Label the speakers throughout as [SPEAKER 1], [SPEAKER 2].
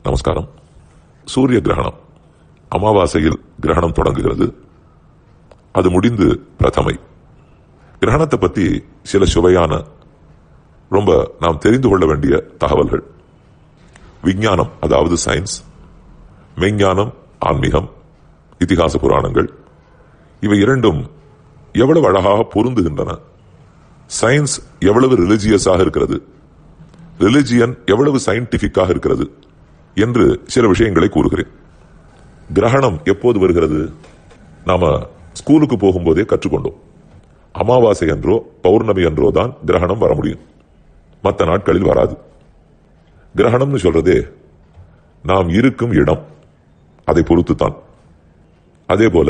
[SPEAKER 1] நமஸ்காரம் சூரிய கிரகணம் அமாவாசையில் கிரகணம் தொடங்குகிறது அது முடிந்து பிரதமை கிரகணத்தை பத்தி சில சுவையான ரொம்ப நாம் தெரிந்து கொள்ள வேண்டிய தகவல்கள் விஞ்ஞானம் அதாவது சயின்ஸ் மெய்ஞானம் ஆன்மீகம் இதிகாச புராணங்கள் இவை இரண்டும் எவ்வளவு அழகாக பொருந்துகின்றன சயின்ஸ் எவ்வளவு ரிலிஜியஸாக இருக்கிறது ரிலிஜியன் எவ்வளவு சயின்டிபிக்காக இருக்கிறது என்று சில விஷயங்களை கூறுகிறேன் கிரகணம் எப்போது வருகிறது நாம ஸ்கூலுக்கு போகும்போதே கற்றுக்கொண்டோம் அமாவாசை என்றோ பௌர்ணமி என்றோ தான் கிரகணம் வர முடியும் மற்ற நாட்களில் வராது கிரகணம்னு சொல்றதே நாம் இருக்கும் இடம் அதை பொறுத்துத்தான் அதே போல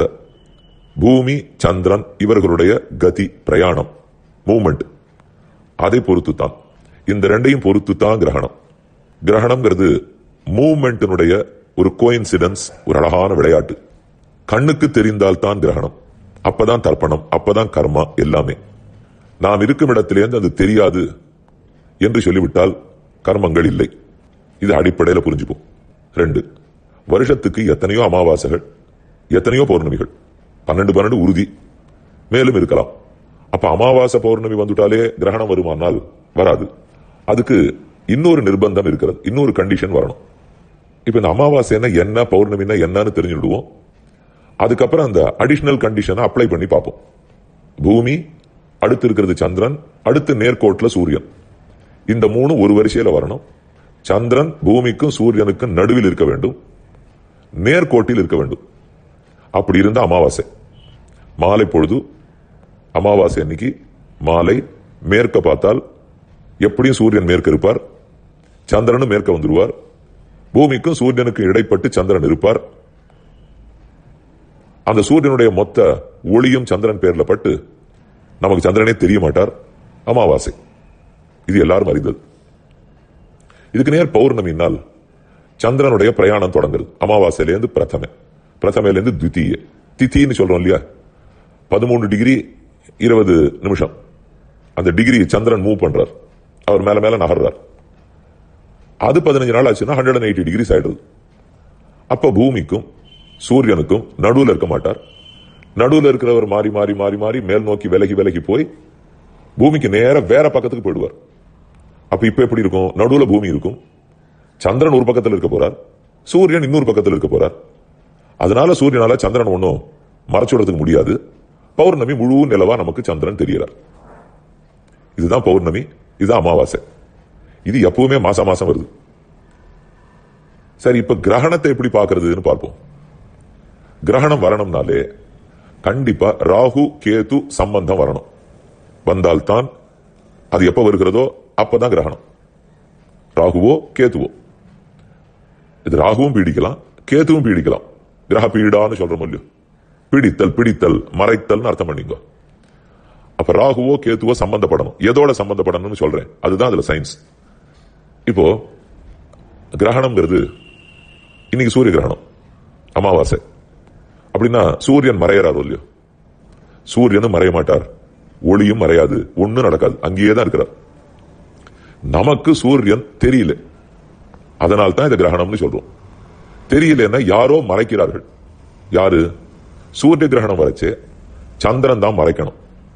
[SPEAKER 1] பூமி சந்திரன் இவர்களுடைய கதி பிரயாணம் மூமெண்ட் அதை பொறுத்துத்தான் இந்த ரெண்டையும் பொறுத்துத்தான் கிரகணம் கிரகணம்ங்கிறது மூமெண்ட்டினுடைய ஒரு கோயின்சிடன்ஸ் ஒரு அழகான விளையாட்டு கண்ணுக்கு தெரிந்தால் தான் கிரகணம் அப்பதான் தர்ப்பணம் அப்பதான் கர்மா எல்லாமே நாம் இருக்கும் இடத்திலேருந்து அது தெரியாது என்று சொல்லிவிட்டால் கர்மங்கள் இல்லை இது அடிப்படையில் புரிஞ்சுப்போம் ரெண்டு வருஷத்துக்கு எத்தனையோ அமாவாசைகள் எத்தனையோ பௌர்ணமிகள் பன்னெண்டு பன்னெண்டு உறுதி மேலும் இருக்கலாம் அப்ப அமாவாசை பௌர்ணமி வந்துட்டாலே கிரகணம் வருமானால் வராது அதுக்கு இன்னொரு நிர்பந்தம் இருக்கிறது இன்னொரு கண்டிஷன் வரணும் இப்ப இந்த அமாவாசைன்னா என்ன பௌர்ணமின்னா என்னன்னு தெரிஞ்சுடுவோம் அதுக்கப்புறம் அந்த அடிஷனல் கண்டிஷனை அப்ளை பண்ணி பார்ப்போம் பூமி அடுத்து இருக்கிறது சந்திரன் அடுத்து நேர்கோட்டுல சூரியன் இந்த மூணு ஒரு வரிசையில வரணும் சந்திரன் பூமிக்கும் சூரியனுக்கும் நடுவில் இருக்க வேண்டும் நேர்கோட்டில் இருக்க வேண்டும் அப்படி இருந்த அமாவாசை மாலை பொழுது அமாவாசை அன்னைக்கு மாலை மேற்க பார்த்தால் எப்படியும் சூரியன் மேற்க இருப்பார் சந்திரனும் மேற்க வந்துருவார் பூமிக்கும் சூரியனுக்கும் இடைப்பட்டு சந்திரன் இருப்பார் அந்த சூரியனுடைய மொத்த ஒளியும் சந்திரன் பேர்ல பட்டு நமக்கு சந்திரனே தெரிய மாட்டார் அமாவாசை இது எல்லாரும் அறிந்தது இதுக்கு நேர் பௌர்ணமினால் சந்திரனுடைய பிரயாணம் தொடங்குது அமாவாசையிலேருந்து பிரதம பிரதமையிலேருந்து தித்திய தித்தின்னு சொல்றோம் இல்லையா பதிமூணு டிகிரி இருபது நிமிஷம் அந்த டிகிரி சந்திரன் மூவ் பண்றார் அவர் மேல மேல நகர்றார் அது பதினஞ்சு நாள் ஆச்சுன்னா ஹண்ட்ரட் அண்ட் எயிட்டி டிகிரிஸ் ஆயிடுது அப்ப பூமிக்கும் சூரியனுக்கும் நடுவில் இருக்க மாட்டார் நடுவில் இருக்கிறவர் மாறி மாறி மாறி மாறி மேல் நோக்கி விலகி விலகி போய் பூமிக்கு நேர வேற பக்கத்துக்கு போயிடுவார் அப்ப இப்ப எப்படி இருக்கும் நடுவுல பூமி இருக்கும் சந்திரன் ஒரு பக்கத்தில் இருக்க போறார் சூரியன் இன்னொரு பக்கத்தில் இருக்க போறார் அதனால சூரியனால சந்திரன் ஒன்றும் மறைச்சு விடறதுக்கு முடியாது பௌர்ணமி முழு நிலவா நமக்கு சந்திரன் தெரியறார் இதுதான் பௌர்ணமி இதுதான் அமாவாசை இது எப்பவுமே மாசம் மாசம் வருது சரி இப்ப கிரகணத்தை எப்படி பார்க்கிறதுன்னு பார்ப்போம் கிரகணம் வரணும்னாலே கண்டிப்பா ராகு கேது சம்பந்தம் வரணும் வந்தால்தான் அது எப்ப வருகிறதோ அப்பதான் கிரகணம் ராகுவோ கேதுவோ இது ராகுவும் பீடிக்கலாம் கேதுவும் பீடிக்கலாம் கிரக பீடான்னு சொல்றோம் இல்லையோ பிடித்தல் பிடித்தல் மறைத்தல்னு அர்த்தம் பண்ணிங்க அப்ப ராகுவோ கேத்துவோ சம்பந்தப்படணும் எதோட சம்பந்தப்படணும்னு சொல்றேன் அதுதான் அதுல சயின்ஸ் இப்போ கிரகணம்ங்கிறது இன்னைக்கு சூரிய கிரகணம் அமாவாசை அப்படின்னா சூரியன் மறையறாரோ இல்லையோ சூரியனும் மறைய மாட்டார் ஒளியும் மறையாது ஒண்ணும் நடக்காது அங்கேயே தான் இருக்கிறார் நமக்கு சூரியன் தெரியல அதனால் தான் இந்த கிரகணம்னு சொல்றோம் தெரியலன்னா யாரோ மறைக்கிறார்கள் யாரு சூரிய கிரகணம் வரைச்சு சந்திரன் தான் மறைக்கணும்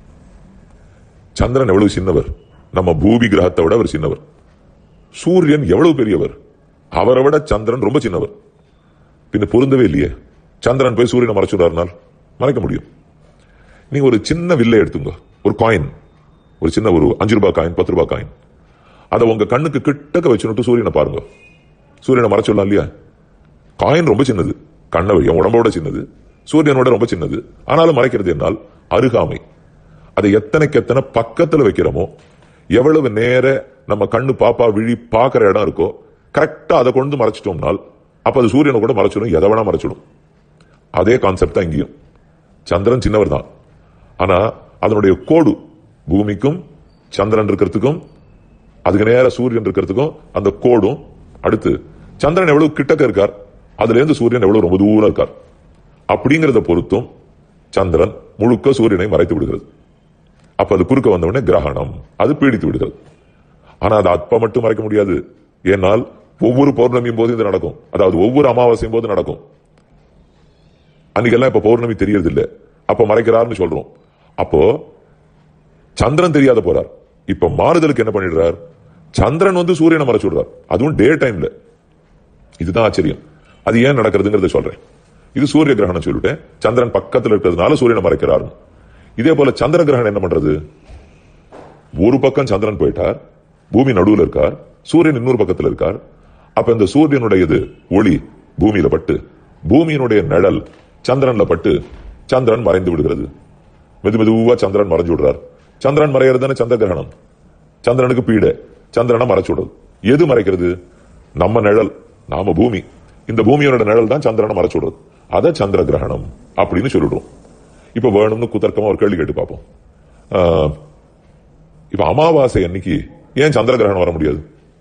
[SPEAKER 1] சந்திரன் எவ்வளவு சின்னவர் நம்ம பூமி கிரகத்தை விட அவர் சின்னவர் சூரியன் எவ்வளவு பெரியவர் அவரை விட சந்திரன் ரொம்ப சின்னவர் பின்ன பொருந்தவே இல்லையே சந்திரன் போய் சூரியனை மறைச்சுடாருனால் மறைக்க முடியும் நீங்க ஒரு சின்ன வில்லை எடுத்துங்க ஒரு காயின் ஒரு சின்ன ஒரு அஞ்சு ரூபாய் காயின் பத்து ரூபாய் காயின் அதை உங்க கண்ணுக்கு கிட்டக்க வச்சுட்டு சூரியனை பாருங்க சூரியனை மறைச்சிடலாம் இல்லையா காயின் ரொம்ப சின்னது கண்ணை என் உடம்போட சின்னது சூரியனோட ரொம்ப சின்னது ஆனாலும் மறைக்கிறது என்னால் அருகாமை அதை எத்தனைக்கு எத்தனை பக்கத்துல வைக்கிறோமோ எவ்வளவு நேர நம்ம கண்ணு பாப்பா விழி பாக்குற இடம் இருக்கோ கரெக்டா அதை கொண்டு மறைச்சிட்டோம்னால் அப்ப அது சூரியனை கூட மறைச்சிடும் எதை வேணா மறைச்சிடும் அதே கான்செப்ட் தான் இங்கேயும் சந்திரன் சின்னவர் தான் ஆனா அதனுடைய கோடு பூமிக்கும் சந்திரன் இருக்கிறதுக்கும் அதுக்கு நேர சூரியன் இருக்கிறதுக்கும் அந்த கோடும் அடுத்து சந்திரன் எவ்வளவு கிட்டக்க இருக்கார் அதுல இருந்து சூரியன் எவ்வளவு ரொம்ப தூரம் இருக்கார் அப்படிங்கறத பொறுத்தும் சந்திரன் முழுக்க சூரியனை மறைத்து விடுகிறது அப்ப அது குறுக்க வந்தவுடனே கிரகணம் அது பீடித்து விடுகிறது ஆனா அது அப்ப மட்டும் மறைக்க முடியாது ஏனால் ஒவ்வொரு பௌர்ணமியும் போது இது நடக்கும் அதாவது ஒவ்வொரு அமாவாசையும் போது நடக்கும் அன்னைக்கெல்லாம் இப்ப பௌர்ணமி தெரியறது இல்ல அப்ப மறைக்கிறார்னு சொல்றோம் அப்போ சந்திரன் தெரியாத போறார் இப்ப மாறுதலுக்கு என்ன பண்ணிடுறார் சந்திரன் வந்து சூரியனை மறைச்சு விடுறார் அதுவும் டே டைம்ல இதுதான் ஆச்சரியம் அது ஏன் நடக்கிறதுங்கிறத சொல்றேன் இது சூரிய கிரகணம் சொல்லிட்டேன் சந்திரன் பக்கத்துல இருக்கிறதுனால சூரியனை மறைக்கிறார் இதே போல சந்திர கிரகணம் என்ன பண்றது ஒரு பக்கம் சந்திரன் போயிட்டார் பூமி நடுவுல இருக்கார் சூரியன் இன்னொரு பக்கத்துல இருக்கார் அப்ப இந்த சூரியனுடையது ஒளி பூமியில பட்டு பூமியினுடைய நிழல் சந்திரன்ல பட்டு சந்திரன் மறைந்து விடுகிறது மெது மெதுவா சந்திரன் மறைஞ்சு விடுறார் சந்திரன் மறைகிறது சந்திர கிரகணம் சந்திரனுக்கு பீடை சந்திரனை மறைச்சு விடுறது எது மறைக்கிறது நம்ம நிழல் நாம பூமி இந்த பூமியோட நிழல் தான் சந்திரனை மறைச்சு விடுறது அத சந்திர கிரகணம் அப்படின்னு சொல்லிடுறோம் இப்ப வேணும்னு குதர்க்கமா ஒரு கேள்வி கேட்டு பார்ப்போம் ஆஹ், இப்ப அமாவாசை அன்னைக்கு ஏன் சந்திர கிரகணம் வர முடியாது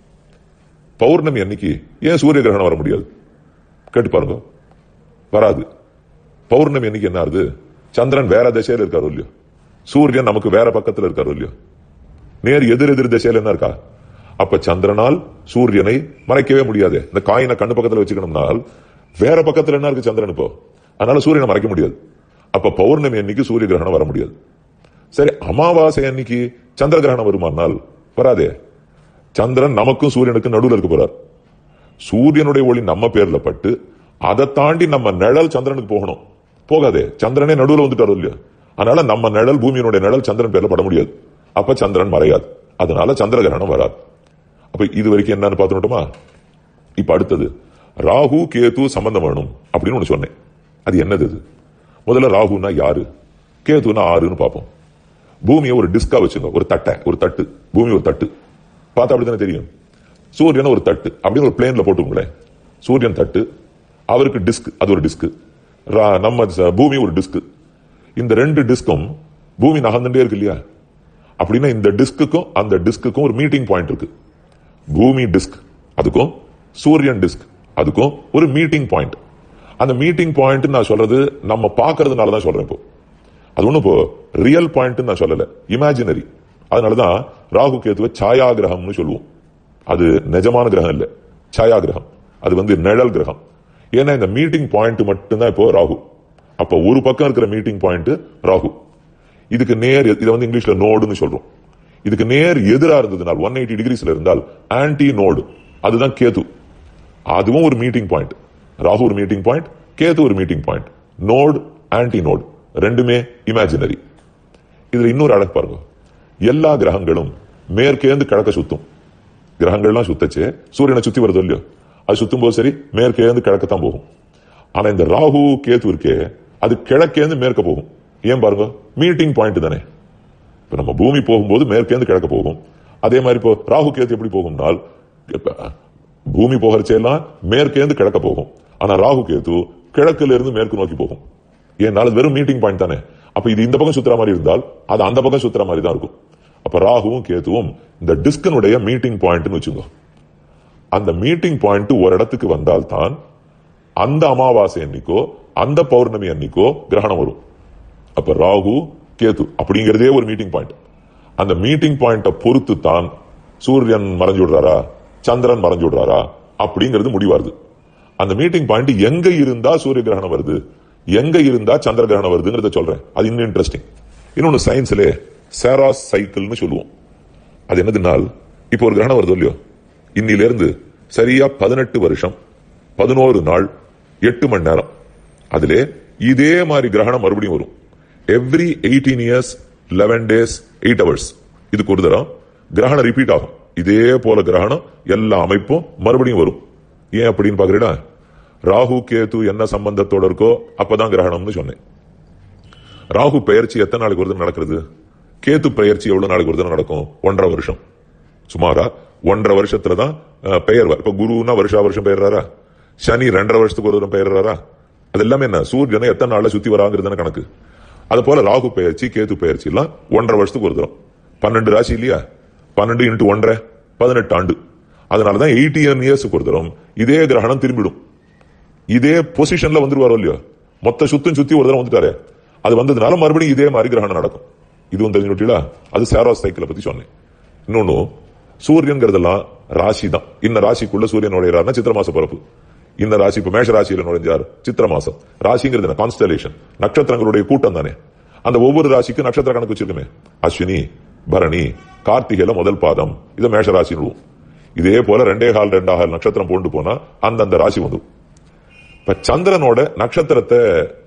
[SPEAKER 1] பௌர்ணமி அன்னைக்கு ஏன் சூரிய கிரகணம் வர முடியாது கேட்டு பாருங்க வராது பௌர்ணமி அன்னைக்கு என்ன ஆகுது சந்திரன் வேற திசையில இருக்காரு இல்லையோ சூரியன் நமக்கு வேற பக்கத்துல இருக்காரு இல்லையோ நேர் எதிர் எதிர் திசையில என்ன இருக்கா அப்ப சந்திரனால் சூரியனை மறைக்கவே முடியாது இந்த காயினை கண்ணு பக்கத்துல வச்சுக்கணும்னால் வேற பக்கத்துல என்ன இருக்கு சந்திரன் இப்போ அதனால சூரியனை மறைக்க முடியாது அப்ப பௌர்ணமி அன்னைக்கு சூரிய கிரகணம் வர முடியாது சரி அமாவாசை அன்னைக்கு சந்திர கிரகணம் வருமானால் வராதே சந்திரன் நமக்கும் சூரியனுக்கும் நடுவுல இருக்க போறார் சூரியனுடைய ஒளி நம்ம பேர்ல பட்டு அதை தாண்டி நம்ம நிழல் சந்திரனுக்கு போகணும் போகாதே சந்திரனே நடுவுல வந்துட்டாரு இல்லையா அதனால நம்ம நிழல் பூமியினுடைய நிழல் சந்திரன் பேர்ல பட முடியாது அப்ப சந்திரன் மறையாது அதனால சந்திர கிரகணம் வராது அப்ப இது வரைக்கும் என்னன்னு பார்த்துட்டோமா இப்ப அடுத்தது ராகு கேது சம்பந்தம் வேணும் அப்படின்னு ஒண்ணு சொன்னேன் அது என்னது இது முதல்ல ராகுனா யாரு கேதுனா ஆறுன்னு பார்ப்போம் பூமியை ஒரு டிஸ்கா வச்சுங்க ஒரு தட்டை ஒரு தட்டு பூமி ஒரு தட்டு பார்த்தா அப்படித்தானே தெரியும் சூரியன் ஒரு தட்டு அப்படின்னு ஒரு பிளேன்ல போட்டுங்களேன் சூரியன் தட்டு அவருக்கு டிஸ்க் அது ஒரு டிஸ்க் நம்ம ச- பூமி ஒரு டிஸ்க் இந்த ரெண்டு டிஸ்கும் பூமி நகர்ந்துட்டே இருக்கு இல்லையா அப்படின்னா இந்த டிஸ்க்குக்கும் அந்த டிஸ்க்குக்கும் ஒரு மீட்டிங் பாயிண்ட் இருக்கு பூமி டிஸ்க் அதுக்கும் சூரியன் டிஸ்க் அதுக்கும் ஒரு மீட்டிங் பாயிண்ட் அந்த மீட்டிங் பாயிண்ட் நான் சொல்றது நம்ம பார்க்கறதுனால தான் சொல்றேன் இப்போ அது ஒண்ணும் இப்போ ரியல் பாயிண்ட் நான் சொல்லல இமேஜினரி அதனாலதான் ராகு கேதுவை சாயா கிரகம்னு சொல்லுவோம் அது நிஜமான கிரகம் இல்ல சாயா கிரகம் அது வந்து நிழல் கிரகம் ஏன்னா இந்த மீட்டிங் பாயிண்ட் மட்டும்தான் இப்போ ராகு அப்ப ஒரு பக்கம் இருக்கிற மீட்டிங் பாயிண்ட் ராகு இதுக்கு நேர் இதை வந்து இங்கிலீஷ்ல நோடுன்னு சொல்றோம் இதுக்கு நேர் எதிரா இருந்ததுனால் ஒன் எயிட்டி டிகிரிஸ்ல இருந்தால் ஆன்டி நோடு அதுதான் கேது அதுவும் ஒரு மீட்டிங் பாயிண்ட் ராகு ஒரு மீட்டிங் பாயிண்ட் கேது ஒரு meeting point node anti node ரெண்டுமே இமேஜினரி இதுல இன்னொரு அழகு பாருங்க எல்லா கிரகங்களும் மேற்கேந்து கிழக்க சுத்தும் கிரகங்கள்லாம் சுத்தச்சு சூரியனை சுத்தி வருது இல்லையோ அது சுத்தும் போது சரி மேற்கேந்து கிழக்கத்தான் போகும் ஆனா இந்த ராகு கேது இருக்கே அது கிழக்கேந்து மேற்க போகும் ஏன் பாருங்க மீட்டிங் பாயிண்ட் தானே இப்ப நம்ம பூமி போகும்போது மேற்கேந்து கிழக்க போகும் அதே மாதிரி இப்போ ராகு கேது எப்படி போகும்னால் இப்ப பூமி போகிறச்செல்லாம் மேற்கேந்து கிழக்க போகும் ஆனா ராகு கேது கிழக்குல இருந்து மேற்கு நோக்கி போகும் ஏன்னால அது வெறும் மீட்டிங் பாயிண்ட் தானே அப்ப இது இந்த பக்கம் சுத்துற மாதிரி இருந்தால் அது அந்த பக்கம் சுத்துற மாதிரி தான் இருக்கும் அப்ப ராகுவும் கேதுவும் இந்த டிஸ்கனுடைய மீட்டிங் பாயிண்ட்னு வச்சுக்கோ அந்த மீட்டிங் பாயிண்ட் ஒரு இடத்துக்கு வந்தால்தான் அந்த அமாவாசை அன்னைக்கோ அந்த பௌர்ணமி அன்னைக்கோ கிரகணம் வரும் அப்ப ராகு கேது அப்படிங்கிறதே ஒரு மீட்டிங் பாயிண்ட் அந்த மீட்டிங் பாயிண்ட பொறுத்து தான் சூரியன் மறைஞ்சு விடுறாரா சந்திரன் மறைஞ்சு விடுறாரா அப்படிங்கிறது முடிவாருது அந்த மீட்டிங் பாயிண்ட் எங்க இருந்தா சூரிய கிரகணம் வருது எங்க இருந்தா சந்திர கிரகணம் வருதுங்கிறத சொல்றேன் அது இன்னும் இன்ட்ரெஸ்டிங் இன்னொன்னு சயின்ஸ்ல சேராஸ் சைக்கிள்னு சொல்லுவோம் அது என்னதுனால் இப்போ ஒரு கிரகணம் வருது இல்லையோ இன்னில இருந்து சரியா பதினெட்டு வருஷம் பதினோரு நாள் எட்டு மணி நேரம் அதிலே இதே மாதிரி கிரகணம் மறுபடியும் வரும் every eighteen years eleven days eight hours இதுக்கு ஒரு தரம் கிரகணம் ரிப்பீட் ஆகும் இதே போல கிரகணம் எல்லா அமைப்பும் மறுபடியும் வரும் ஏன் அப்படின்னு பாக்குறீடா ராகு கேது என்ன சம்பந்தத்தோட இருக்கோ அப்பதான் கிரகணம்னு சொன்னேன் ராகு பெயர்ச்சி எத்தனை நாளைக்கு ஒரு தடவை நடக்கிறது கேது பெயர்ச்சி எவ்வளவு நாளைக்கு ஒரு தடவை நடக்கும் ஒன்றரை வருஷம் சுமாரா ஒன்றரை வருஷத்துல தான் அஹ், பெயர்வார் இப்ப குருன்னா வருஷா வருஷம் பெயர்றாரா சனி ரெண்டரை வருஷத்துக்கு ஒரு தடவை பெயர்றாரா அது எல்லாமே என்ன சூரியனை எத்தனை நாள்ல சுத்தி வராங்கிறது தானே கணக்கு அது போல ராகு பெயர்ச்சி கேது பெயர்ச்சி எல்லாம் ஒன்றரை வருஷத்துக்கு ஒரு தரம் பன்னெண்டு ராசி இல்லையா பன்னெண்டு இன்ட்டு ஒன்றரை பதினெட்டு ஆண்டு அதனாலதான் எயிட்டீன் இயர்ஸுக்கு ஒரு தரம் இதே கிரகணம் திரும்பிடும் இதே பொசிஷன்ல வந்துருவாரோ இல்லையோ மொத்த சுத்தும் சுத்தி ஒரு தடவை வந்துட்டாரு அது வந்ததுனால மறுபடியும் இதே மாதிரி கிரகணம் நடக்கும் இதுவும் தெரிஞ்சுட்டீங்களா அது சேரோஸ் சைக்கிளை பத்தி சொன்னேன் இன்னொன்னு சூரியன்கிறதெல்லாம் ராசி தான் இந்த ராசிக்குள்ள சூரியன் நுழையிறாருன்னா சித்திர மாச பிறப்பு இந்த ராசி இப்ப மேஷ ராசியில நுழைஞ்சார் சித்திர மாசம் ராசிங்கிறது என்ன கான்ஸ்டலேஷன் நட்சத்திரங்களுடைய கூட்டம் தானே அந்த ஒவ்வொரு ராசிக்கும் நட்சத்திர கணக்கு வச்சிருக்கமே அஸ்வினி பரணி கார்த்திகையில முதல் பாதம் இது மேஷ ராசி நடுவோம் இதே போல ரெண்டே கால் ரெண்டாக நட்சத்திரம் போண்டு போனா அந்தந்த ராசி வந்துடும் இப்ப சந்திரனோட நட்சத்திரத்தை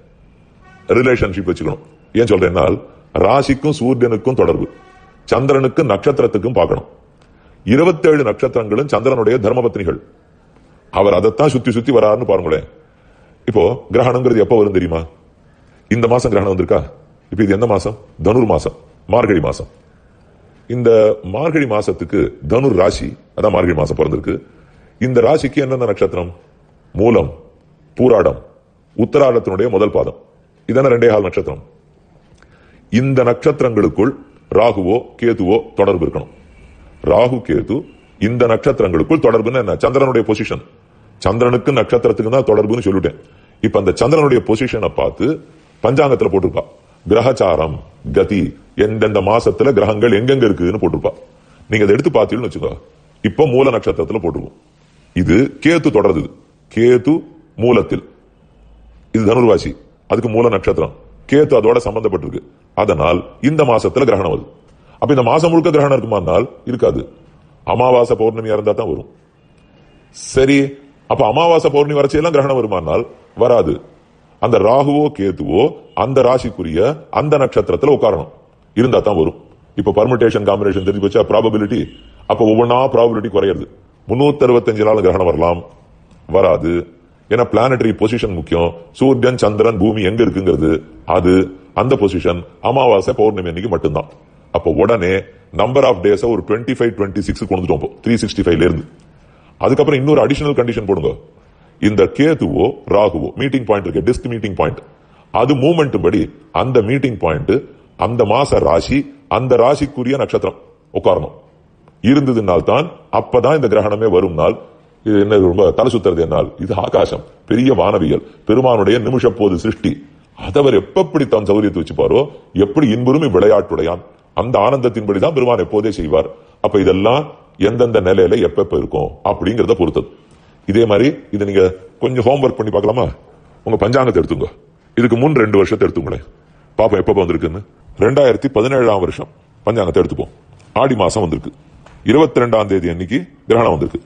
[SPEAKER 1] ரிலேஷன்ஷிப் வச்சுக்கணும் ஏன் சொல்றேன்னா ராசிக்கும் சூரியனுக்கும் தொடர்பு சந்திரனுக்கும் நட்சத்திரத்துக்கும் பார்க்கணும் இருபத்தேழு நட்சத்திரங்களும் சந்திரனுடைய தர்மபத்னிகள் அவர் அதைத்தான் சுத்தி சுத்தி வராருன்னு பாருங்களேன் இப்போ கிரகணங்கிறது எப்போ வரும் தெரியுமா இந்த மாசம் கிரகணம் வந்திருக்கா இப்ப இது எந்த மாசம் தனுர் மாசம் மார்கழி மாசம் இந்த மார்கழி மாசத்துக்கு தனுர் ராசி அதான் மார்கழி மாசம் பிறந்திருக்கு இந்த ராசிக்கு என்னென்ன நட்சத்திரம் மூலம் பூராடம் உத்தராடத்தினுடைய முதல் பாதம் இதான ரெண்டே கால் நட்சத்திரம் இந்த நட்சத்திரங்களுக்குள் ராகுவோ கேதுவோ தொடர்பு இருக்கணும் ராகு கேது இந்த நட்சத்திரங்களுக்குள் தொடர்புன்னு என்ன சந்திரனுடைய பொசிஷன் சந்திரனுக்கு நட்சத்திரத்துக்கு தான் தொடர்புன்னு சொல்லிட்டேன் இப்ப அந்த சந்திரனுடைய பொசிஷனை பார்த்து பஞ்சாங்கத்துல போட்டிருப்பா கிரகச்சாரம் கதி எந்தெந்த மாசத்துல கிரகங்கள் எங்கெங்க இருக்குன்னு போட்டிருப்பா நீங்க அதை எடுத்து பார்த்தீங்கன்னு வச்சுக்கோ இப்ப மூல நட்சத்திரத்துல போட்டிருக்கும் இது கேத்து தொடருது கேது மூலத்தில் இது தனுர்வாசி அதுக்கு மூல நட்சத்திரம் கேத்து அதோட சம்பந்தப்பட்டிருக்கு அதனால் இந்த மாசத்துல கிரகணம் வருது அப்ப இந்த மாசம் முழுக்க கிரகணம் இருக்குமானால் இருக்காது அமாவாசை பௌர்ணமியா இருந்தா தான் வரும் சரி அப்ப அமாவாசை பௌர்ணமி வரைச்செல்லாம் கிரகணம் வருமானால் வராது அந்த ராகுவோ கேதுவோ அந்த ராசிக்குரிய அந்த நட்சத்திரத்துல உட்காரணும் இருந்தா தான் வரும் இப்ப பர்முடேஷன் காம்பினேஷன் தெரிஞ்சு போச்சா ப்ராபபிலிட்டி அப்ப ஒவ்வொன்றா ப்ராபபிலிட்டி குறையிறது முன்னூத்தி அறுபத்தஞ்சு நாள் கிரகணம் வரலாம் வராது ஏன்னா பிளானட்டரி பொசிஷன் முக்கியம் சூரியன் சந்திரன் பூமி எங்க இருக்குங்கிறது அது அந்த பொசிஷன் அமாவாசை பௌர்ணமி அன்னைக்கு மட்டும்தான் அப்போ உடனே நம்பர் ஆஃப் டேஸ் ஒரு டுவெண்ட்டி ஃபைவ் டுவெண்ட்டி சிக்ஸ் கொண்டுட்டோம் த்ரீ சிக்ஸ்டி ஃபைவ்ல இருந்து அதுக்கப்புறம் இன்னொரு அடிஷனல் கண்டிஷன் போடுங்க இந்த கேதுவோ ராகுவோ மீட்டிங் பாயிண்ட் இருக்கு டிஸ்க் மீட்டிங் பாயிண்ட் அது மூமெண்ட் படி அந்த மீட்டிங் பாயிண்ட் அந்த மாச ராசி அந்த ராசிக்குரிய நட்சத்திரம் உட்காரணும் இருந்ததுனால் தான் அப்பதான் இந்த கிரகணமே வரும் நாள் இது என்ன ரொம்ப தலை சுத்துறது என்னால் இது ஆகாசம் பெரிய வானவியல் பெருமானுடைய நிமிஷ போது சிருஷ்டி அதவர் எப்படி தான் சௌரியத்தை வச்சுப்பாரோ எப்படி இன்புறும் விளையாட்டுடையான் அந்த ஆனந்தத்தின்படி தான் பெருமான் எப்போதே செய்வார் அப்ப இதெல்லாம் எந்தெந்த நிலையில எப்ப இருக்கும் அப்படிங்கறத பொறுத்தது இதே மாதிரி இதை நீங்க கொஞ்சம் ஹோம்ஒர்க் பண்ணி பார்க்கலாமா உங்க பஞ்சாங்கத்தை எடுத்துங்க இதுக்கு முன் ரெண்டு வருஷத்தை எடுத்துங்களேன் பாப்போம் எப்ப வந்திருக்குன்னு ரெண்டாயிரத்தி பதினேழாம் வருஷம் பஞ்சாங்கத்தை எடுத்துப்போம் ஆடி மாசம் வந்திருக்கு இருபத்தி ரெண்டாம் தேதி அன்னைக்கு கிரகணம் வந்திருக்கு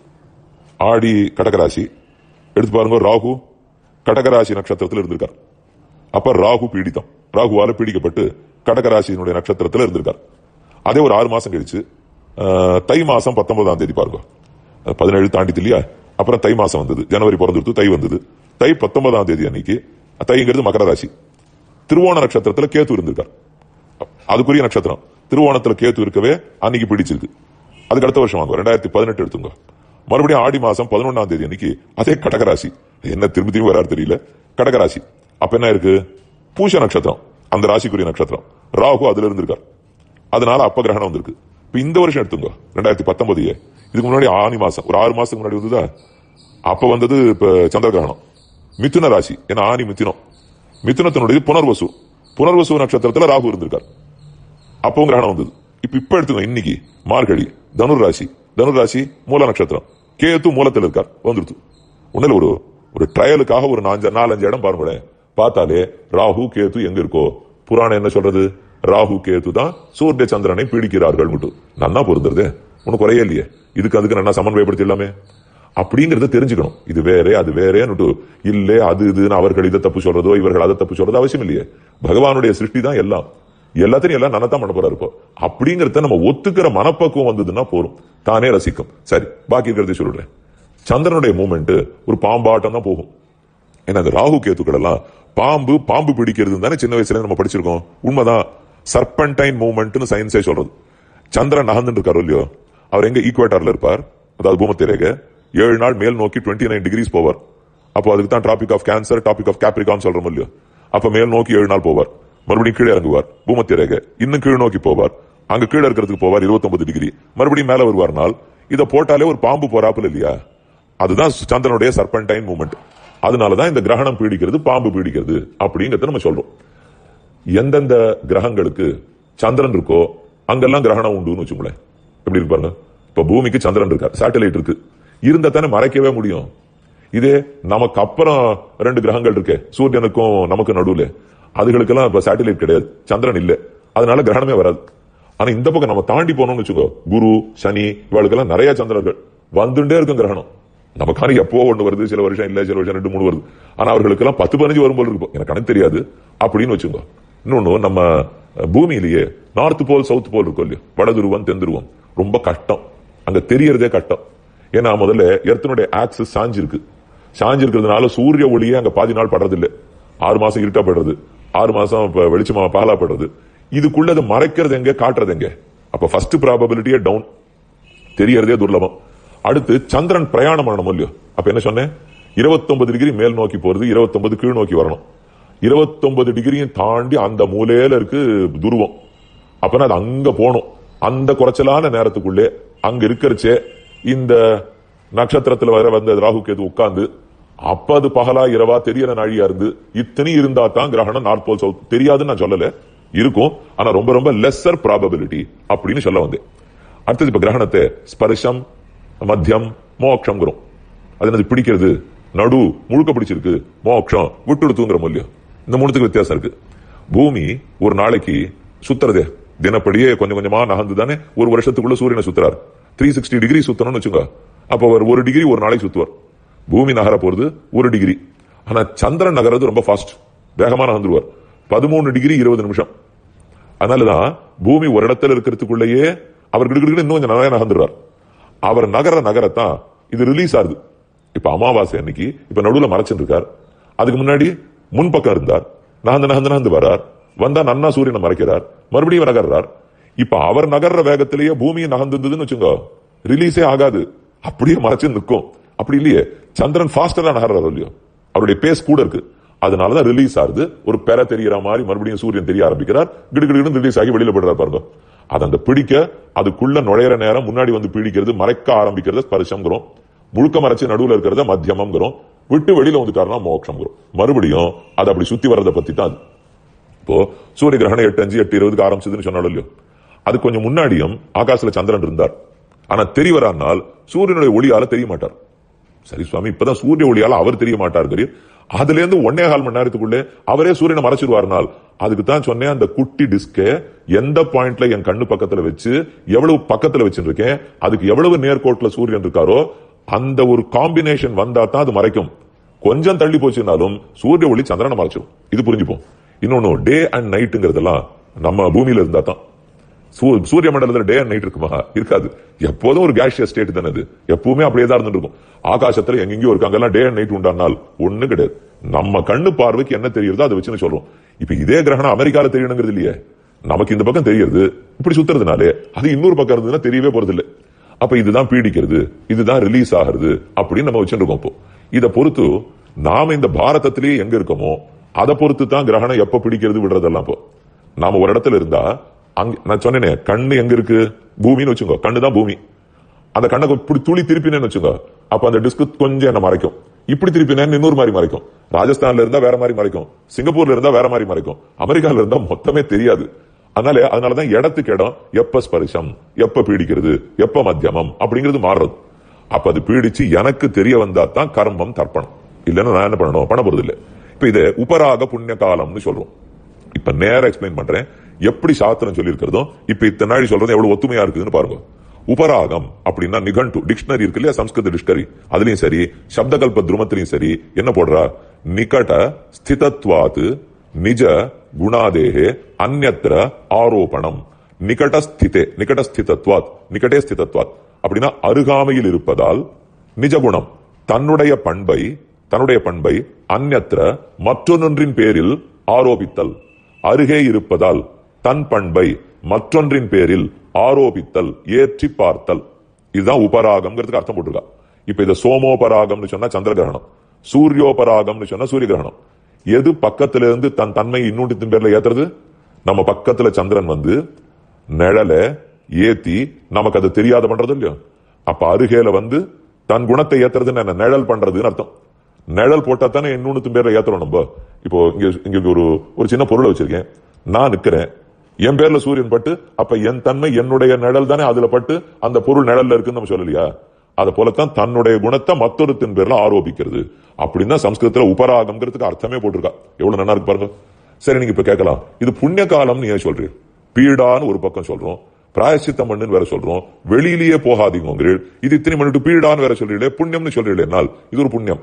[SPEAKER 1] ஆடி கடகராசி எடுத்து பாருங்க ராகு கடகராசி நட்சத்திரத்தில் இருந்திருக்கார் அப்ப ராகு பீடித்தம் ராகுவால பீடிக்கப்பட்டு கடகராசியினுடைய நட்சத்திரத்தில் இருந்திருக்கார் அதே ஒரு ஆறு மாசம் கழிச்சு அஹ், தை மாசம் பத்தொன்பதாம் தேதி பாருங்க அஹ், பதினேழு தாண்டித்து இல்லையா அப்புறம் தை மாசம் வந்தது ஜனவரி பிறந்துருத்து தை வந்தது தை பத்தொன்பதாம் தேதி அன்னைக்கு தைங்கிறது மகர ராசி திருவோண நட்சத்திரத்துல கேத்து இருந்திருக்கார் அதுக்குரிய நட்சத்திரம் திருவோணத்துல கேத்து இருக்கவே அன்னைக்கு பிடிச்சிருக்கு அதுக்கு அடுத்த வருஷம் வாங்க ரெண்டாயிரத்தி பதினெட்டு எடுத்துங்க மறுபடியும் ஆடி மாசம் பதினொன்னாம் தேதி அன்னைக்கு அதே கடகராசி என்ன திரும்பி திரும்பி வராரு தெரியல கடகராசி அப்ப என்ன இருக்கு பூஷ நட்சத்திரம் அந்த ராசிக்குரிய நட்சத்திரம் ராகு அதுல இருந்திருக்கார் அதனால அப்ப கிரகணம் வந்திருக்கு இப்ப இந்த வருஷம் எடுத்துங்க ரெண்டாயிரத்தி பத்தொன்பது இதுக்கு முன்னாடி ஆனி மாசம் ஒரு ஆறு மாசத்துக்கு முன்னாடி வந்ததா அப்ப வந்தது இப்ப சந்திர கிரகணம் மிதுன ராசி ஏன்னா ஆனி மிதுனம் மிதுனத்தினுடைய புனர்வசு புனர்வசு நட்சத்திரத்துல ராகு இருந்திருக்கார் அப்பவும் கிரகணம் வந்தது இப்ப இப்ப எடுத்துக்கோ இன்னைக்கு மார்கழி தனுர் ராசி தனுர் ராசி மூல நட்சத்திரம் கேத்து மூலத்தில் இருக்கார் வந்துருது உன்னில் ஒரு ஒரு ட்ரையலுக்காக ஒரு நாலஞ்சு நாலஞ்சு இடம் பாருங்களேன் பார்த்தாலே ராகு கேத்து எங்க இருக்கோ புராணம் என்ன சொல்றது ராகு கேத்து தான் சூரிய சந்திரனை பீடிக்கிறார்கள் மட்டும் நன்னா பொருந்துறது ஒன்னும் குறையே இல்லையே இதுக்கு அதுக்கு நல்லா சமன்வயப்படுத்தி இல்லாமே அப்படிங்கறத தெரிஞ்சுக்கணும் இது வேற அது வேறேன்னு இல்ல அது இதுன்னு அவர்கள் இதை தப்பு சொல்றதோ இவர்கள் அதை தப்பு சொல்றதோ அவசியம் இல்லையே பகவானுடைய சிருஷ்டி தான் எல்லாம் எல்லாத்தையும் எல்லாம் நன்னதான் பண்ண போறாரு இப்போ அப்படிங்கறத நம்ம ஒத்துக்கிற மனப்பக்குவம் வந்ததுன்னா போரும் தானே ரசிக்கும் சரி பாக்கி இருக்கிறதை சொல்றேன் சந்திரனுடைய மூமெண்ட் ஒரு பாம்பாட்டம் தான் போகும் ஏன்னா அந்த ராகு கேத்துக்கள் எல்லாம் பாம்பு பாம்பு பிடிக்கிறது தானே சின்ன வயசுல நம்ம படிச்சிருக்கோம் உண்மைதான் சர்பன்டைன் மூவ்மெண்ட்னு சயின்ஸே சொல்றது சந்திரன் நகர்ந்துட்டு இருக்காரு இல்லையோ அவர் எங்க ஈக்குவேட்டர்ல இருப்பார் அதாவது பூமத்திய ரேகை ஏழு நாள் மேல் நோக்கி டுவெண்ட்டி நைன் டிகிரிஸ் போவார் அப்போ அதுக்கு தான் topic of cancer topic of Capricorn சொல்றோம் இல்லையோ அப்ப மேல் நோக்கி ஏழு நாள் போவார் மறுபடியும் கீழே இறங்குவார் பூமத்திய ரேகை இன்னும் கீழ் நோக்கி போவார் அங்க கீழே இருக்கிறதுக்கு போவார் 29 டிகிரி மறுபடியும் மேல வருவார் நாள் இதை போட்டாலே ஒரு பாம்பு போறாப்புல இல்லையா அதுதான் சந்திரனுடைய சர்பன்டைன் மூமெண்ட் அதனாலதான் இந்த கிரகணம் பீடிக்கிறது பாம்பு பீடிக்கிறது அப்படிங்கறத நம்ம சொல்றோம் எந்தெந்த கிரகங்களுக்கு சந்திரன் இருக்கோ அங்கெல்லாம் கிரகணம் உண்டுன்னு வச்சுங்களேன் எப்படி இருப்பாருங்க இப்ப பூமிக்கு சந்திரன் இருக்கார் சேட்டலைட் இருக்கு இருந்தா தானே மறைக்கவே முடியும் இதே நமக்கு அப்புறம் ரெண்டு கிரகங்கள் இருக்கு சூரியனுக்கும் நமக்கு நடுவுல அதுகளுக்கெல்லாம் இப்ப சேட்டலைட் கிடையாது சந்திரன் இல்ல அதனால கிரகணமே வராது ஆனா இந்த பக்கம் நம்ம தாண்டி போனோம்னு வச்சுக்கோ குரு சனி இவளுக்கெல்லாம் நிறைய சந்திரர்கள் வந்துட்டே இருக்கும் கிரகணம் நமக்கான எப்போ ஒண்ணு வருது சில வருஷம் இல்ல சில வருஷம் ரெண்டு மூணு வருது ஆனா அவர்களுக்கெல்லாம் பத்து பதினஞ்சு வரும்போது இருக்கும் எனக்கு கணக்கு தெரியாது அப்படின்னு வச்சுக்கோ இன்னொன்னு நம்ம அஹ், பூமியிலேயே நார்த் போல் சவுத் போல் இருக்கும் இல்லையா வடதுருவம் தென்துருவம் ரொம்ப கஷ்டம் அங்க தெரியறதே கஷ்டம் ஏன்னா முதல்ல எர்த்தனுடைய ஆக்சிஸ் சாஞ்சு இருக்கு சாஞ்சு இருக்கிறதுனால சூரிய ஒளியே அங்க பாதி நாள் படுறது இல்ல ஆறு மாசம் இருட்டா படுறது ஆறு மாசம் இப்ப வெளிச்சமா பகலா படுறது இதுக்குள்ள அதை மறைக்கிறது எங்க காட்டுறது எங்க அப்ப ஃபர்ஸ்ட் ப்ராபபிலிட்டியே டவுன் தெரியறதே துர்லபம் அடுத்து சந்திரன் பிரயாணம் பண்ணணும் இல்லையோ அப்ப என்ன சொன்னேன் 29 டிகிரி மேல் நோக்கி போறது 29 கீழ் நோக்கி வரணும் 29 டிகிரியும் தாண்டி அந்த மூலையில இருக்கு துருவம் அப்பனா அது அங்க போகணும் அந்த குறைச்சலான நேரத்துக்குள்ளே அங்க இருக்கிறச்சே இந்த நட்சத்திரத்துல வர வந்த ராகு கேது உட்கார்ந்து அப்ப அது பகலா இரவா தெரியற நாழியா இருந்து இத்தனை இருந்தா தான் கிரகணம் நார்த் போல் சவுத் தெரியாதுன்னு நான் சொல்லல இருக்கும் ஆனா ரொம்ப ரொம்ப லெஸ்ஸர் ப்ராபபிலிட்டி அப்படின்னு சொல்ல வந்தேன் அடுத்தது இப்ப கிரகணத்தை ஸ்பர்ஷம் மத்தியம் மோக்ஷங்கிறோம் அது என்னது பிடிக்கிறது நடு முழுக்க பிடிச்சிருக்கு மோக்ஷம் விட்டுடுத்துங்கிற மூலியம் இந்த மூணுத்துக்கு வித்தியாசம் இருக்கு பூமி ஒரு நாளைக்கு சுத்துறதே தினப்படியே கொஞ்சம் கொஞ்சமா நகர்ந்து தானே ஒரு வருஷத்துக்குள்ள சூரியனை சுத்துறாரு த்ரீ சிக்ஸ்டி டிகிரி சுத்தணும்னு வச்சுங்க அப்ப அவர் ஒரு டிகிரி ஒரு நாளைக்கு சுத்துவார் பூமி நகர போறது ஒரு டிகிரி ஆனா சந்திரன் நகர்றது ரொம்ப ஃபாஸ்ட் வேகமா நகர்ந்துருவார் பதிமூணு டிகிரி இருபது நிமிஷம் அதனாலதான் பூமி ஒரு இடத்துல இருக்கிறதுக்குள்ளேயே அவர் கிடுகிடு இன்னும் கொஞ்சம் நிறைய நகர்ந்துடுறார் அவர் நகர நகரத்தான் இது ரிலீஸ் ஆகுது இப்ப அமாவாசை அன்னைக்கு இப்ப நடுவுல மறைச்சுட்டு இருக்கார் அதுக்கு முன்னாடி முன்பக்கம் இருந்தார் நகர்ந்து நகர்ந்து நகர்ந்து வரார் வந்தா நன்னா சூரியனை மறைக்கிறார் மறுபடியும் நகர்றார் இப்ப அவர் நகர்ற வேகத்திலேயே பூமியை நகர்ந்துருந்ததுன்னு வச்சுங்க ரிலீஸே ஆகாது அப்படியே மறைச்சு நிற்கும் அப்படி இல்லையே சந்திரன் ஃபாஸ்டரா நகர்றாரு இல்லையோ அவருடைய பேஸ் கூட இருக்கு அதனாலதான் ரிலீஸ் ஆகுது ஒரு பெற தெரியற மாதிரி மறுபடியும் சூரியன் தெரிய ஆரம்பிக்கிறார் கிடுகிடுன்னு ரிலீஸ் ஆகி வெளியில போடுறாரு பாருங்க அது அந்த பிடிக்க அதுக்குள்ள நுழையிற நேரம் முன்னாடி வந்து பிடிக்கிறது மறைக்க ஆரம்பிக்கிறது ஸ்பர்ஷம்ங்கிறோம் முழுக்க மறைச்சு நடுவுல இருக்கிறத மத்தியமம்ங்கிறோம் விட்டு வெளியில வந்துட்டாருன்னா மோட்சம்ங்கிறோம் மறுபடியும் அது அப்படி சுத்தி வர்றதை பத்தி தான் அது இப்போ சூரிய கிரகணம் எட்டு அஞ்சு எட்டு இருபதுக்கு ஆரம்பிச்சதுன்னு சொன்னாலும் இல்லையோ அது கொஞ்சம் முன்னாடியும் ஆகாசத்துல சந்திரன் இருந்தார் ஆனா தெரியவரானால் சூரியனுடைய ஒளியால தெரிய மாட்டார் சரி சுவாமி இப்பதான் சூரிய ஒளியால அவர் தெரிய மாட்டார் கரீர் அதுல இருந்து ஒன்னே கால் மணி நேரத்துக்குள்ளே அவரே சூரியனை மறைச்சிருவாருனால் அதுக்கு தான் சொன்னேன் அந்த குட்டி டிஸ்க எந்த பாயிண்ட்ல என் கண்ணு பக்கத்துல வச்சு எவ்வளவு பக்கத்துல வச்சிருக்கேன் அதுக்கு எவ்வளவு நேர்கோட்டுல சூரியன் இருக்காரோ அந்த ஒரு காம்பினேஷன் வந்தா தான் அது மறைக்கும் கொஞ்சம் தள்ளி போச்சுனாலும் சூரிய ஒளி சந்திரனை மறைச்சிடும் இது புரிஞ்சுப்போம் இன்னொன்னு டே அண்ட் நைட்டுங்கிறதெல்லாம் நம்ம பூமியில இருந்தா தான் சூ- சூரிய மண்டலத்துல டே அண்ட் நைட் இருக்குமா இருக்காது எப்போதும் ஒரு கேஷியஸ் ஸ்டேட் தானே அது எப்பவுமே அப்படியே தான் இருந்துட்டு இருக்கும் ஆகாசத்துல எங்கெங்கயோ இருக்காங்க எல்லாம் டே அண்ட் நைட் உண்டானால் ஒண்ணு கிடையாது நம்ம கண்ணு பார்வைக்கு என்ன தெரியுதோ அதை வச்சுன்னு சொல்றோம் இப்ப இதே கிரகணம் அமெரிக்கால தெரியணுங்கிறது இல்லையே நமக்கு இந்த பக்கம் தெரியுது இப்படி சுத்துறதுனாலே அது இன்னொரு பக்கம் இருந்ததுன்னா தெரியவே போறது இல்லை அப்ப இதுதான் பீடிக்கிறது இதுதான் ரிலீஸ் ஆகிறது அப்படின்னு நம்ம வச்சுருக்கோம் இப்போ இதை பொறுத்து நாம இந்த பாரதத்திலேயே எங்க இருக்கோமோ அதை பொறுத்து தான் கிரகணம் எப்ப பிடிக்கிறது விடுறதெல்லாம் இப்போ நாம ஒரு இடத்துல இருந்தா அங்க நான் சொன்னேனே கண்ணு எங்க இருக்கு பூமின்னு வச்சுக்கோ கண்ணு தான் பூமி அந்த கண்ணை இப்படி துளி திருப்பினேன்னு வச்சுக்கோ அப்ப அந்த டிஸ்க் கொஞ்சம் என்ன மறைக்கும் இப்படி திருப்பினேன்னு இன்னொரு மாதிரி மறைக்கும் ராஜஸ்தான்ல இருந்தா வேற மாதிரி மறைக்கும் சிங்கப்பூர்ல இருந்தா வேற மாதிரி மறைக்கும் அமெரிக்கால இருந்தா மொத்தமே தெரியாது அதனால அதனாலதான் இடத்துக்கு இடம் எப்ப ஸ்பரிசம் எப்ப பீடிக்கிறது எப்ப மத்தியமம் அப்படிங்கிறது மாறுறது அப்ப அது பீடிச்சு எனக்கு தெரிய வந்தா தான் கர்மம் தர்ப்பணம் இல்லைன்னா நான் என்ன பண்ணணும் பண்ண போறது இல்ல இப்ப இது உபராக புண்ணிய காலம்னு சொல்றோம் இப்ப நேரா எக்ஸ்பிளைன் பண்றேன் எப்படி சாஸ்திரம் சொல்லி இருக்கிறதும் இப்ப இத்தனை நாள் சொல்றது எவ்வளவு ஒத்துமையா இருக்குதுன்னு பாருங்க உபராகம் அப்படின்னா நிகண்டு டிக்ஷனரி இருக்கு இல்லையா சம்ஸ்கிருத டிக்ஷனரி அதுலயும் சரி சப்தகல்ப துருமத்திலையும் சரி என்ன போடுறா நிகட ஸ்திதத்வாத் நிஜ குணாதேகே அந்நத்திர ஆரோபணம் நிகட ஸ்திதே நிகட ஸ்திதத்வாத் நிகடே ஸ்திதத்வாத் அப்படின்னா அருகாமையில் இருப்பதால் நிஜகுணம் தன்னுடைய பண்பை தன்னுடைய பண்பை அந்நத்திர மற்றொன்றின் பேரில் ஆரோபித்தல் அருகே இருப்பதால் தன் பண்பை மற்றொன்றின் பேரில் ஆரோபித்தல் ஏற்றி பார்த்தல் இதுதான் உபராகம்ங்கிறதுக்கு அர்த்தம் போட்டிருக்கா இப்ப இத சோமோபராகம்னு சொன்னா சந்திர கிரகணம் சூரியோபராகம்னு சொன்னா சூரிய கிரகணம் எது பக்கத்துல இருந்து தன் தன்மை இன்னொன்று பேர்ல ஏத்துறது நம்ம பக்கத்துல சந்திரன் வந்து நிழலை ஏத்தி நமக்கு அது தெரியாத பண்றது இல்லையோ அப்ப அருகேல வந்து தன் குணத்தை ஏத்துறதுன்னு என்ன நிழல் பண்றதுன்னு அர்த்தம் நிழல் போட்டா தானே இன்னொன்னு பேர்ல ஏத்துறோம் நம்ம இப்போ இங்க இங்க ஒரு ஒரு சின்ன பொருளை வச்சிருக்கேன் நான் நிக்கிறேன் என் பேர்ல சூரியன் பட்டு அப்ப என் தன்மை என்னுடைய நிழல் தானே அதுல பட்டு அந்த பொருள் நிழல்ல இருக்குன்னு நம்ம சொல்லலையா அது போலத்தான் தன்னுடைய குணத்தை மற்றொருத்தின் பேர்ல ஆரோபிக்கிறது அப்படின்னா சம்ஸ்கிருதத்துல உபராகம்ங்கிறதுக்கு அர்த்தமே போட்டிருக்கா எவ்வளவு நல்லா இருக்கு பாருங்க சரி நீங்க இப்ப கேட்கலாம் இது புண்ணிய காலம்னு ஏன் சொல்றீங்க பீடான்னு ஒரு பக்கம் சொல்றோம் பிராயசித்தம் பண்ணுன்னு வேற சொல்றோம் வெளியிலேயே போகாதீங்கிறீர்கள் இது இத்தனை பண்ணிட்டு பீடான்னு வேற சொல்றீங்களே புண்ணியம்னு சொல்றீங்களே என்னால் இது ஒரு புண்ணியம்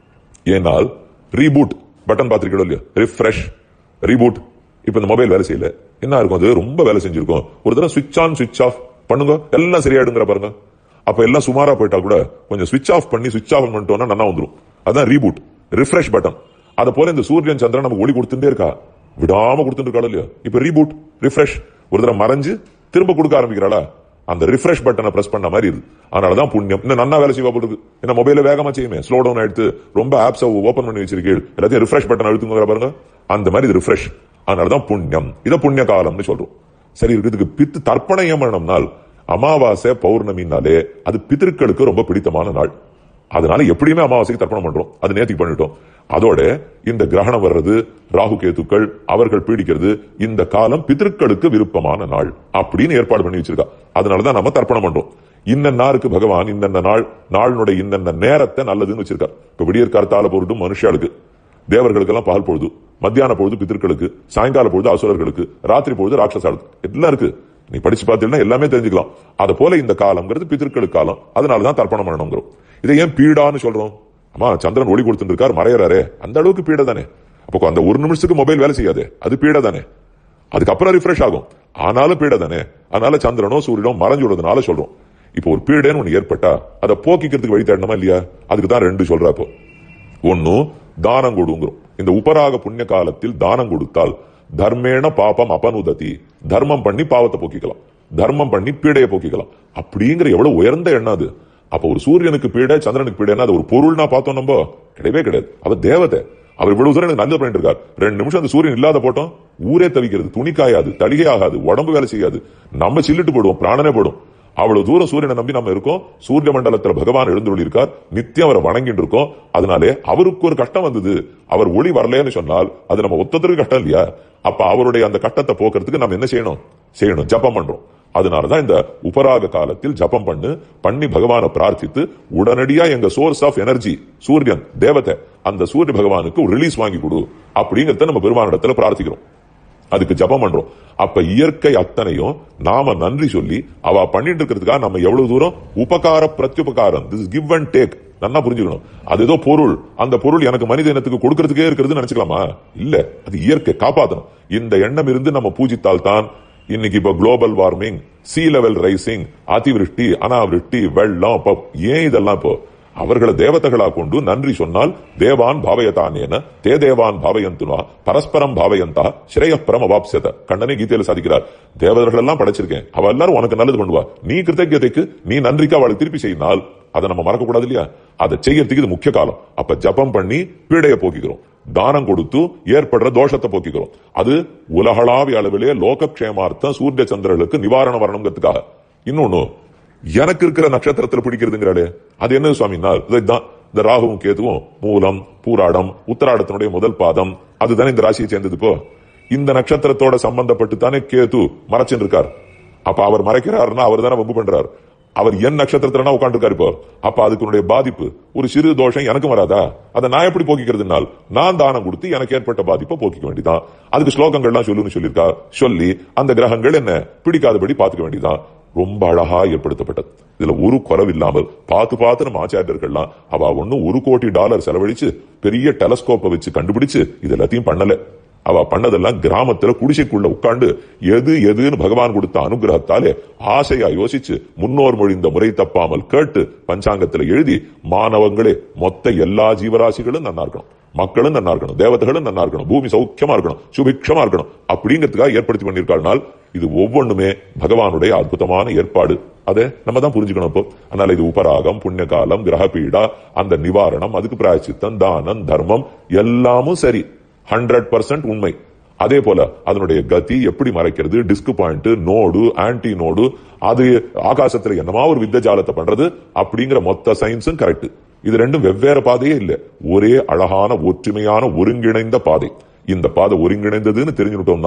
[SPEAKER 1] ஏனால் ரீபூட் பட்டன் பார்த்திருக்கீங்களோ இல்லையா ரிஃப்ரெஷ் ரீபூட் இப்ப இந்த மொபைல் வேலை செய்யல என்ன இருக்கும் அது ரொம்ப வேலை செஞ்சிருக்கும் ஒரு தடவை சுவிட்ச் ஆன் சுவிட்ச் ஆஃப் பண்ணுங்க எல்லாம் சரியாயிடுங்கிற பாருங்க அப்ப எல்லாம் சுமாரா போயிட்டா கூட கொஞ்சம் சுவிட்ச் ஆஃப் பண்ணி சுவிட்ச் ஆஃப் பண்ணிட்டோம்னா நல்லா வந்துரும் அதான் ரீபூட் ரிஃப்ரெஷ் பட்டன் அத போல இந்த சூரியன் சந்திரன் நமக்கு ஒளி கொடுத்துட்டே இருக்கா விடாம கொடுத்துட்டு இருக்காளோ இல்லையா இப்ப ரீபூட் ரிஃப்ரெஷ் ஒரு தடவை மறைஞ்சு திரும்ப கொடுக்க ஆரம்பிக்கிறாளா அந்த ரிஃப்ரெஷ் பட்டனை பிரஸ் பண்ண மாதிரி இது அதனாலதான் புண்ணியம் இன்னும் நல்லா வேலை செய்வா போட்டுருக்கு என்ன மொபைல வேகமா செய்யுமே ஸ்லோ டவுன் எடுத்து ரொம்ப ஆப்ஸ் ஓபன் பண்ணி வச்சிருக்கீள் எல்லாத்தையும் ரிஃப்ரெஷ் பட்டன் அழுத்துங்க பாருங்க அந்த மாதிரி இது ரிஃப்ரெஷ் அதனாலதான் புண்ணியம் இதை புண்ணிய காலம்னு சொல்றோம் சரி இதுக்கு பித்து தர்ப்பணம் பண்ணணும்னால் அமாவாசை பௌர்ணமினாலே அது பித்திருக்களுக்கு ரொம்ப பிடித்தமான நாள் அதனால எப்படியுமே அமாவாசைக்கு தர்ப்பணம் பண்றோம் அது நேத்திக்கு பண்ணிட்டோம் அதோட இந்த கிரகணம் வர்றது ராகு கேத்துக்கள் அவர்கள் பீடிக்கிறது இந்த காலம் பித்திருக்களுக்கு விருப்பமான நாள் அப்படின்னு ஏற்பாடு பண்ணி வச்சிருக்கா அதனாலதான் நம்ம தர்ப்பணம் பண்றோம் இன்னன்னாருக்கு பகவான் இன்னென்ன நாள் நாளினுடைய இன்னென்ன நேரத்தை நல்லதுன்னு வச்சிருக்கார் இப்ப விடியற் காலத்தால பொருட்டும் மனுஷாளுக்கு தேவர்களுக்கெல்லாம் பால் பொழுது மத்தியான பொழுது பித்திருக்களுக்கு சாயங்கால பொழுது அசுரர்களுக்கு ராத்திரி பொழுது ராட்சசாளுக்கு எல்லாம் இருக்கு நீ படிச்சு பார்த்தீங்கன்னா எல்லாமே தெரிஞ்சுக்கலாம் அது போல இந்த காலம்ங்கிறது பித்திருக்களுக்கு காலம் அதனாலதான் தர்ப்பணம் பண்ணணுங்கிறோம் இதை ஏன் பீடான்னு சொல்றோம் அம்மா சந்திரன் ஒளி கொடுத்துட்டு இருக்கார் மறையறாரே அந்த அளவுக்கு பீட தானே அப்போ அந்த ஒரு நிமிஷத்துக்கு மொபைல் வேலை செய்யாது அது பீட தானே அதுக்கப்புறம் ரிஃப்ரெஷ் ஆகும் ஆனாலும் பீட தானே அதனால சந்திரனோ சூரியனோ மறைஞ்சு விடுறதுனால சொல்றோம் இப்போ ஒரு பீடன்னு ஒண்ணு ஏற்பட்டா அதை போக்கிக்கிறதுக்கு வழி தேடணுமா இல்லையா அதுக்கு தான் ரெண்டு சொல்றா இப்போ ஒன்னும் தானம் கொடுங்கிறோம் இந்த உபராக புண்ணிய காலத்தில் தானம் கொடுத்தால் தர்மேன பாபம் அபனுததி தர்மம் பண்ணி பாவத்தை போக்கிக்கலாம் தர்மம் பண்ணி பீடையை போக்கிக்கலாம் அப்படிங்கிற எவ்வளவு உயர்ந்த எண்ணம் அது அப்ப ஒரு சூரியனுக்கு பீடை சந்திரனுக்கு பீடைன்னா அது ஒரு பொருள்னா பார்த்தோம் நம்ம கிடையவே கிடையாது அவர் தேவதை அவர் இவ்வளவு தூரம் எனக்கு நல்லது பண்ணிட்டு இருக்கார் ரெண்டு நிமிஷம் அந்த சூரியன் இல்லாத போட்டோம் ஊரே தவிக்கிறது துணி காயாது தளிகை ஆகாது உடம்பு வேலை செய்யாது நம்ம சில்லிட்டு போடுவோம் பிராணனே போடும் அவ்வளவு தூரம் சூரியனை நம்பி நம்ம இருக்கோம் சூரிய மண்டலத்துல பகவான் எழுந்துள்ளி இருக்கார் நித்தியம் அவரை வணங்கிட்டு இருக்கோம் அதனாலே அவருக்கு ஒரு கஷ்டம் வந்தது அவர் ஒளி வரலன்னு சொன்னால் அது நம்ம ஒத்தத்திற்கு கஷ்டம் இல்லையா அப்ப அவருடைய அந்த கட்டத்தை போக்குறதுக்கு நம்ம என்ன செய்யணும் செய்யணும் ஜப்பம் பண்றோம் அதனாலதான் இந்த உபராக காலத்தில் ஜப்பம் பண்ணு பண்ணி பகவானை பிரார்த்தித்து உடனடியா எங்க சோர்ஸ் ஆஃப் எனர்ஜி சூரியன் தேவதை அந்த சூரிய பகவானுக்கு ஒரு ரிலீஸ் வாங்கி கொடு அப்படிங்கறத நம்ம பெருமானிடத்துல பிரார்த்திக்கிறோம் அதுக்கு ஜபம் பண்றோம் அப்ப இயற்கை அத்தனையும் நாம நன்றி சொல்லி அவ பண்ணிட்டு இருக்கிறதுக்காக நம்ம எவ்வளவு தூரம் உபகார பிரத்யுபகாரம் திஸ் கிவ் அண்ட் டேக் நல்லா புரிஞ்சுக்கணும் அது ஏதோ பொருள் அந்த பொருள் எனக்கு மனித இனத்துக்கு கொடுக்கறதுக்கே இருக்கிறது நினைச்சுக்கலாமா இல்ல அது இயற்கை காப்பாத்தணும் இந்த எண்ணம் இருந்து நம்ம பூஜித்தால் தான் இன்னைக்கு இப்ப global warming sea level rising அதிவிருஷ்டி அனாவிருஷ்டி வெள்ளம் அப்ப ஏன் இதெல்லாம் இப்போ அவர்களை தேவதைகளா கொண்டு நன்றி சொன்னால் தேவான் பாவயதானேன தே தேவான் பாவயந்துனா பரஸ்பரம் பாவயந்தா ஸ்ரேயப்பரம் அவாப்சத கண்ணனை கீதையில சாதிக்கிறார் தேவதர்கள் எல்லாம் படைச்சிருக்கேன் அவ எல்லாரும் உனக்கு நல்லது பண்ணுவா நீ கிருத்தஜதைக்கு நீ நன்றிக்கு அவளை திருப்பி செய்யினால் அதை நம்ம மறக்க கூடாது இல்லையா அதை செய்யறதுக்கு இது முக்கிய காலம் அப்ப ஜபம் பண்ணி பீடையை போக்கிக்கிறோம் தானம் கொடுத்து ஏற்படுற தோஷத்தை போக்கிக்கிறோம் அது உலகளாவிய அளவிலே லோகக்ஷேமார்த்தம் சூரிய சந்திரர்களுக்கு நிவாரணம் வரணுங்கிறதுக்காக இன்னொன்னு எனக்கு இருக்கிற நட்சத்திரத்துல பிடிக்கிறதுங்கிறாளே அது என்ன சுவாமினால் இதுதான் இந்த ராகுவும் கேதுவும் மூலம் பூராடம் உத்தராடத்தினுடைய முதல் பாதம் அதுதானே இந்த ராசியை சேர்ந்தது இப்போ இந்த நட்சத்திரத்தோட சம்பந்தப்பட்டு தானே கேது மறைச்சுட்டு இருக்கார் அப்ப அவர் மறைக்கிறாருன்னா அவர் தானே வம்பு பண்றார் அவர் என் நட்சத்திரத்துல உட்காந்துருக்காரு இப்போ அப்ப அதுக்குடைய பாதிப்பு ஒரு சிறு தோஷம் எனக்கும் வராதா அதை நான் எப்படி போக்கிக்கிறதுனால் நான் தானம் கொடுத்து எனக்கு ஏற்பட்ட பாதிப்பை போக்கிக்க வேண்டியதான் அதுக்கு ஸ்லோகங்கள்லாம் சொல்லுன்னு சொல்லியிருக்கா சொல்லி அந்த கிரகங்கள் என்ன பிடிக்காதபடி பாத்துக்க வேண்டியதான் ரொம்ப அழகா ஏற்படுத்தப்பட்டது இதுல ஒரு குறவு இல்லாமல் பார்த்து பார்த்து நம்ம ஆச்சாரியர்கள்லாம் அவ ஒன்னும் ஒரு கோடி டாலர் செலவழிச்சு பெரிய டெலஸ்கோப்பை வச்சு கண்டுபிடிச்சு இது எல்லாத்தையும் பண்ணல அவ பண்ணதெல்லாம் கிராமத்துல குடிசைக்குள்ள உட்கார்ந்து எது எதுன்னு பகவான் கொடுத்த அனுகிரகத்தாலே ஆசையா யோசிச்சு முன்னோர் மொழிந்த முறை தப்பாமல் கேட்டு பஞ்சாங்கத்துல எழுதி மாணவங்களே மொத்த எல்லா ஜீவராசிகளும் நன்னா இருக்கணும் மக்களும் நன்னா இருக்கணும் தேவதைகளும் நன்னா இருக்கணும் பூமி சௌக்கியமா இருக்கணும் சுபிக்ஷமா இருக்கணும் அப்படிங்கிறதுக்காக ஏற்படுத்தி பண்ணியிருக்காள்னால் இது ஒவ்வொன்றுமே பகவானுடைய அற்புதமான ஏற்பாடு அதை நம்ம தான் புரிஞ்சுக்கணும் இப்போ அதனால இது உபராகம் புண்ணிய காலம் கிரகபீடா அந்த நிவாரணம் அதுக்கு பிராயச்சித்தம் தானம் தர்மம் எல்லாமும் சரி ஹண்ட்ரட் பர்சன்ட் உண்மை அதே போல அதனுடைய கதி எப்படி மறைக்கிறது disc point node anti node அது ஆகாசத்துல என்னமா ஒரு வித்த ஜாலத்தை பண்றது அப்படிங்கிற மொத்த சயின்ஸும் கரெக்ட் இது ரெண்டும் வெவ்வேறு பாதையே இல்ல ஒரே அழகான ஒற்றுமையான ஒருங்கிணைந்த பாதை இந்த பாதை ஒருங்கிணைந்ததுன்னு தெரிஞ்சுட்டோம்னால்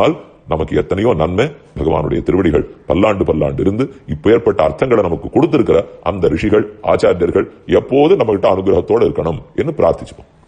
[SPEAKER 1] நமக்கு எத்தனையோ நன்மை பகவானுடைய திருவடிகள் பல்லாண்டு பல்லாண்டு இருந்து இப்ப ஏற்பட்ட அர்த்தங்களை நமக்கு கொடுத்திருக்கிற அந்த ரிஷிகள் ஆச்சாரியர்கள் எப்போது நம்ம கிட்ட அனுகிரகத்தோடு இருக்கணும் என்று பிரார்த்திச்சுப்போம்